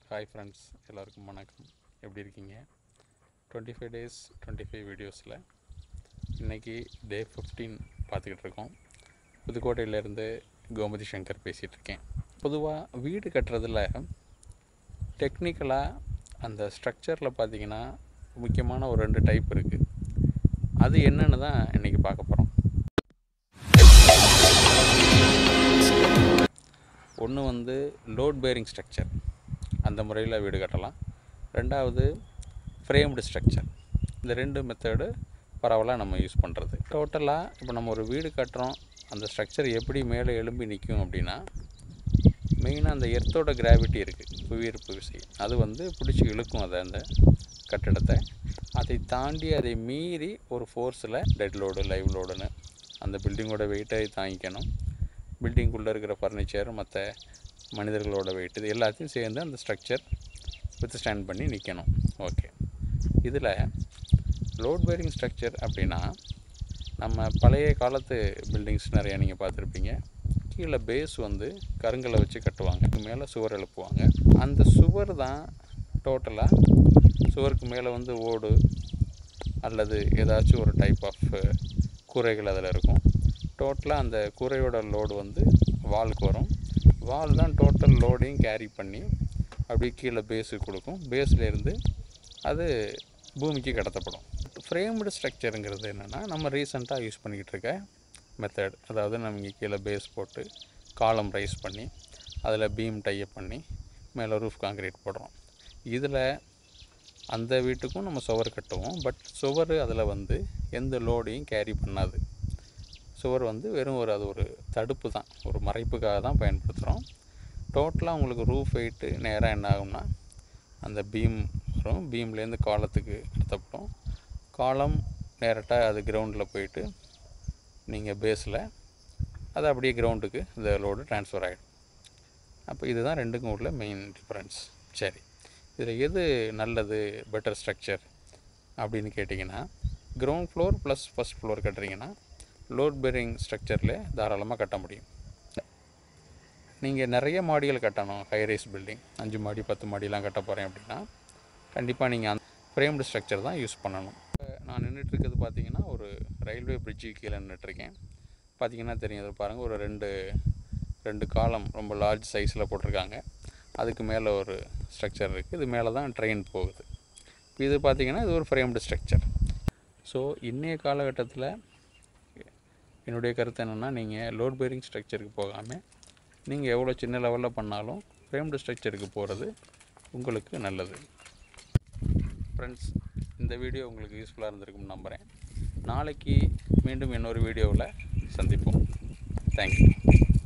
hi friends எல்லாருக்கும் வணக்கம் எப்படி இருக்கீங்க twenty five days twenty five வீடியோஸில் இன்றைக்கி டே ஃபிஃப்டீன் பார்த்துக்கிட்டு இருக்கோம் புதுக்கோட்டையிலேருந்து கோமதி சங்கர் பேசிகிட்டு இருக்கேன் பொதுவாக வீடு கட்டுறதுல டெக்னிக்கலாக அந்த ஸ்ட்ரக்சரில் பார்த்தீங்கன்னா முக்கியமான ஒரு ரெண்டு டைப் இருக்குது அது என்னன்னு தான் இன்றைக்கி பார்க்க போகிறோம் ஒன்று வந்து லோட் பேரிங் ஸ்ட்ரக்சர் அந்த முறையில் வீடு கட்டலாம் ரெண்டாவது ஃப்ரேம்டு ஸ்ட்ரக்சர் இந்த ரெண்டு மெத்தடு பரவலாக நம்ம யூஸ் பண்ணுறது டோட்டலாக இப்போ நம்ம ஒரு வீடு கட்டுறோம் அந்த ஸ்ட்ரக்சர் எப்படி மேலே எழும்பி நிற்கும் அப்படின்னா மெயினாக அந்த எர்த்தோட கிராவிட்டி இருக்குது புவியீர்ப்பு விசை அது வந்து பிடிச்சி இழுக்கும் அதை அந்த கட்டிடத்தை அதை தாண்டி அதை மீறி ஒரு ஃபோர்ஸில் டெட் லோடு லைவ் லோடுன்னு அந்த பில்டிங்கோட வெயிட்டை தாங்கிக்கணும் பில்டிங்குள்ளே இருக்கிற ஃபர்னிச்சர் மற்ற மனிதர்களோட வெயிட் இது எல்லாத்தையும் சேர்ந்து அந்த ஸ்ட்ரக்சர் வித் ஸ்டாண்ட் பண்ணி நிற்கணும் ஓகே இதில் லோட் பேரிங் ஸ்ட்ரக்சர் அப்படின்னா நம்ம பழைய காலத்து பில்டிங்ஸ் நிறைய நீங்கள் பார்த்துருப்பீங்க கீழே பேஸ் வந்து கருங்கலை வச்சு கட்டுவாங்க அதுக்கு மேலே சுவர் எழுப்புவாங்க அந்த சுவர் தான் டோட்டலாக சுவருக்கு மேலே வந்து ஓடு அல்லது ஏதாச்சும் ஒரு டைப் ஆஃப் கூரைகள் அதில் இருக்கும் டோட்டலாக அந்த கூரையோட லோடு வந்து வாலுக்கு வரும் வால் தான் டோட்டல் லோடையும் கேரி பண்ணி அப்படியே கீழே பேஸுக்கு கொடுக்கும் பேஸ்லேருந்து அது பூமிக்கு கடத்தப்படும் ஃப்ரேம்டு ஸ்ட்ரக்சருங்கிறது என்னென்னா நம்ம ரீசெண்டாக யூஸ் பண்ணிக்கிட்டு இருக்க மெத்தட் அதாவது நம்ம இங்கே கீழே பேஸ் போட்டு காலம் ரைஸ் பண்ணி அதில் பீம் டைப் பண்ணி மேலே ரூஃப் காங்கிரீட் போடுறோம் இதில் அந்த வீட்டுக்கும் நம்ம சுவர் கட்டுவோம் பட் சுவர் அதில் வந்து எந்த லோடையும் கேரி பண்ணாது சுவர் வந்து வெறும் ஒரு அது ஒரு தடுப்பு தான் ஒரு மறைப்புக்காக தான் பயன்படுத்துகிறோம் டோட்டலாக உங்களுக்கு ரூஃப் வெயிட்டு நேராக என்ன ஆகும்னா அந்த பீம் வரும் பீம்லேருந்து காலத்துக்கு எடுத்தப்படும் காலம் நேரட்டாக அது கிரவுண்டில் போயிட்டு நீங்கள் பேஸில் அது அப்படியே கிரவுண்டுக்கு இந்த லோடு ட்ரான்ஸ்ஃபர் ஆகிடும் அப்போ இதுதான் ரெண்டுக்கும் உள்ள மெயின் டிஃப்ரென்ஸ் சரி இதில் எது நல்லது பெட்டர் ஸ்ட்ரக்சர் அப்படின்னு கேட்டிங்கன்னா ground floor plus first floor கட்டுறீங்கன்னா லோட் பேரிங் ஸ்ட்ரக்சரில் தாராளமாக கட்ட முடியும் நீங்கள் நிறைய மாடிகள் கட்டணும் ஹைரைஸ் பில்டிங் அஞ்சு மாடி பத்து மாடிலாம் கட்ட போகிறேன் அப்படின்னா கண்டிப்பாக நீங்கள் அந்த ஃப்ரேம்டு ஸ்ட்ரக்சர் தான் யூஸ் பண்ணணும் இப்போ நான் நின்றுட்டுருக்கிறது பார்த்தீங்கன்னா ஒரு ரயில்வே பிரிட்ஜு கீழே நின்றுட்டுருக்கேன் பார்த்தீங்கன்னா தெரியும் இது பாருங்கள் ஒரு ரெண்டு ரெண்டு காலம் ரொம்ப லார்ஜ் சைஸில் போட்டிருக்காங்க அதுக்கு மேலே ஒரு ஸ்ட்ரக்சர் இருக்குது இது மேலே தான் ட்ரெயின் போகுது இப்போ இது பார்த்தீங்கன்னா இது ஒரு ஃப்ரேம்டு ஸ்ட்ரக்சர் ஸோ இன்றைய காலகட்டத்தில் என்னுடைய கருத்து என்னென்னா நீங்கள் லோட் பேரிங் ஸ்ட்ரக்சருக்கு போகாமல் நீங்கள் எவ்வளோ சின்ன லெவலில் பண்ணாலும் ஃப்ரேம்டு ஸ்ட்ரக்சருக்கு போகிறது உங்களுக்கு நல்லது ஃப்ரெண்ட்ஸ் இந்த வீடியோ உங்களுக்கு யூஸ்ஃபுல்லாக இருந்திருக்கும்னு நம்புகிறேன் நாளைக்கு மீண்டும் இன்னொரு வீடியோவில் சந்திப்போம் தேங்க்யூ